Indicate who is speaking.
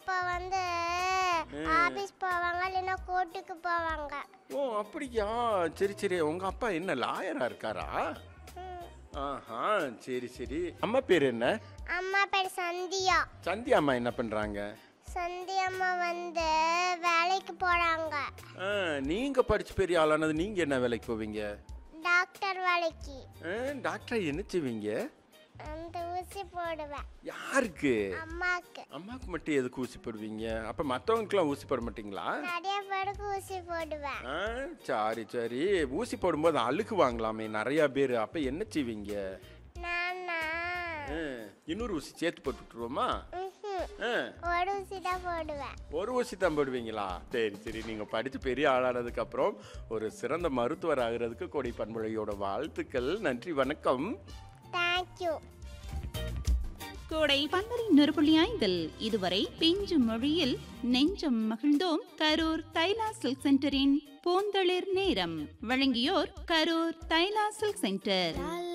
Speaker 1: அப்பா வந்து ஆபீஸ் போவாங்க இல்லைன்னா கோர்ட்டுக்கு போவாங்க
Speaker 2: ஓ அப்படியா சரி சரி உங்க அப்பா என்ன லாயரா இருக்காரா
Speaker 1: ம்.
Speaker 2: ஆஹா சரி சரி அம்மா பேர் என்ன
Speaker 1: அம்மா பேர் சந்தியா
Speaker 2: சந்தியா அம்மா என்ன பண்றாங்க
Speaker 1: சந்தியா அம்மா வந்து வேலைக்கு போறாங்க
Speaker 2: ஆ, நீங்க படிச்சு பெரிய ஆளானது நீங்க என்ன வேலைக்கு போவீங்க
Speaker 1: டாக்டர் வேலைக்கு
Speaker 2: ஆ, டாக்டர் என்ன செய்வீங்க
Speaker 1: அந்த ஊசி போடுவேன்
Speaker 2: யாருக்கு
Speaker 1: அம்மாக்கு
Speaker 2: அம்மாவுக்கு மட்டும் எதுக்கு ஊசி போடுவீங்க அப்ப மற்றவங்களுக்குலாம் ஊசி போட மாட்டீங்களா
Speaker 1: நிறைய பேருக்கு ஊசி போடுவேன்
Speaker 2: ஆ, சரி சரி ஊசி போடும்போது அழுக்கு வாங்கலாமே நிறைய பேர் அப்ப என்ன செய்வீங்க
Speaker 1: நானா
Speaker 2: ஆ, இன்னொரு ஊசி சேர்த்து போட்டு விட்டுருவோமா
Speaker 1: ம்ஹும்.
Speaker 2: ஆ,
Speaker 1: ஒரு ஊசி தான் போடுவேன்
Speaker 2: ஒரு ஊசி தான் போடுவீங்களா சரி சரி நீங்க படிச்சு பெரிய ஆளானதுக்கு அப்புறம் ஒரு சிறந்த மருத்துவர் ஆகிறதுக்கு கொடி பண்புழையோட வாழ்த்துக்கள் நன்றி வணக்கம்
Speaker 1: தேங்க்யூ
Speaker 3: கோடை பன்மரி நூறு புள்ளி ஐந்தில் இதுவரை பிஞ்சு மொழியில் நெஞ்சம் மகிழ்ந்தோம் கரூர் தைலா சில்க் சென்டரின் பூந்தளிர் நேரம் வழங்கியோர் கரூர் தைலா சில்க் சென்டர்